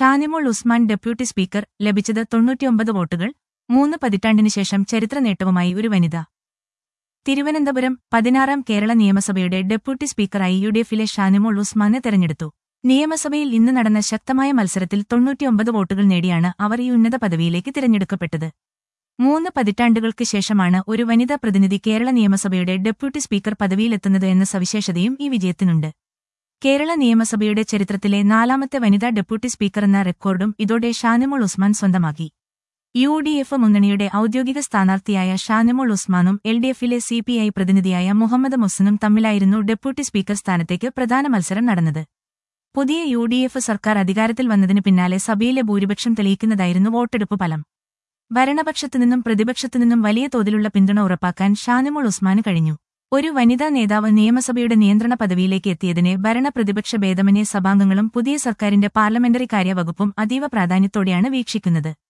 Shanimol Usman deputy speaker ലഭിച്ചത് തൊണ്ണൂറ്റിയൊമ്പത് വോട്ടുകൾ മൂന്ന് പതിറ്റാണ്ടിനു ശേഷം ചരിത്ര നേട്ടവുമായി ഒരു വനിത തിരുവനന്തപുരം പതിനാറാം കേരള നിയമസഭയുടെ ഡെപ്യൂട്ടി സ്പീക്കറായി യു ഡി എഫിലെ ഷാനിമോൾ ഉസ്മാനെ തെരഞ്ഞെടുത്തു നിയമസഭയിൽ ഇന്ന് നടന്ന ശക്തമായ മത്സരത്തിൽ തൊണ്ണൂറ്റിയൊമ്പത് വോട്ടുകൾ നേടിയാണ് അവർ ഈ ഉന്നത പദവിയിലേക്ക് തിരഞ്ഞെടുക്കപ്പെട്ടത് മൂന്ന് പതിറ്റാണ്ടുകൾക്ക് ശേഷമാണ് ഒരു വനിതാ പ്രതിനിധി കേരള നിയമസഭയുടെ ഡെപ്യൂട്ടി സ്പീക്കർ പദവിയിലെത്തുന്നത് എന്ന സവിശേഷതയും ഈ വിജയത്തിനുണ്ട് കേരള നിയമസഭയുടെ ചരിത്രത്തിലെ നാലാമത്തെ വനിതാ ഡെപ്യൂട്ടി സ്പീക്കർ എന്ന റെക്കോർഡും ഇതോടെ ഷാനിമോൾ ഉസ്മാൻ സ്വന്തമാക്കി യു ഡി എഫ് മുന്നണിയുടെ ഔദ്യോഗിക സ്ഥാനാർത്ഥിയായ ഷാനിമോൾ ഉസ്മാനും എൽ ഡി എഫിലെ സി പി ഐ പ്രതിനിധിയായ മുഹമ്മദ് മുസ്സനും തമ്മിലായിരുന്നു ഡെപ്യൂട്ടി സ്പീക്കർ സ്ഥാനത്തേക്ക് പ്രധാന മത്സരം നടന്നത് പുതിയ യു ഡി എഫ് സർക്കാർ അധികാരത്തിൽ വന്നതിന് പിന്നാലെ സഭയിലെ ഭൂരിപക്ഷം തെളിയിക്കുന്നതായിരുന്നു വോട്ടെടുപ്പ് ഫലം ഭരണപക്ഷത്തുനിന്നും പ്രതിപക്ഷത്തുനിന്നും വലിയ തോതിലുള്ള പിന്തുണ ഉറപ്പാക്കാൻ ഷാനിമോൾ ഉസ്മാന് കഴിഞ്ഞു ഒരു വനിതാ നേതാവ് നിയമസഭയുടെ നിയന്ത്രണ പദവിയിലേക്ക് എത്തിയതിനെ ഭരണ പ്രതിപക്ഷ ഭേദമന്യേ സഭാംഗങ്ങളും പുതിയ സർക്കാരിന്റെ പാർലമെന്ററി കാര്യ വകുപ്പും അതീവ പ്രാധാന്യത്തോടെയാണ് വീക്ഷിക്കുന്നത്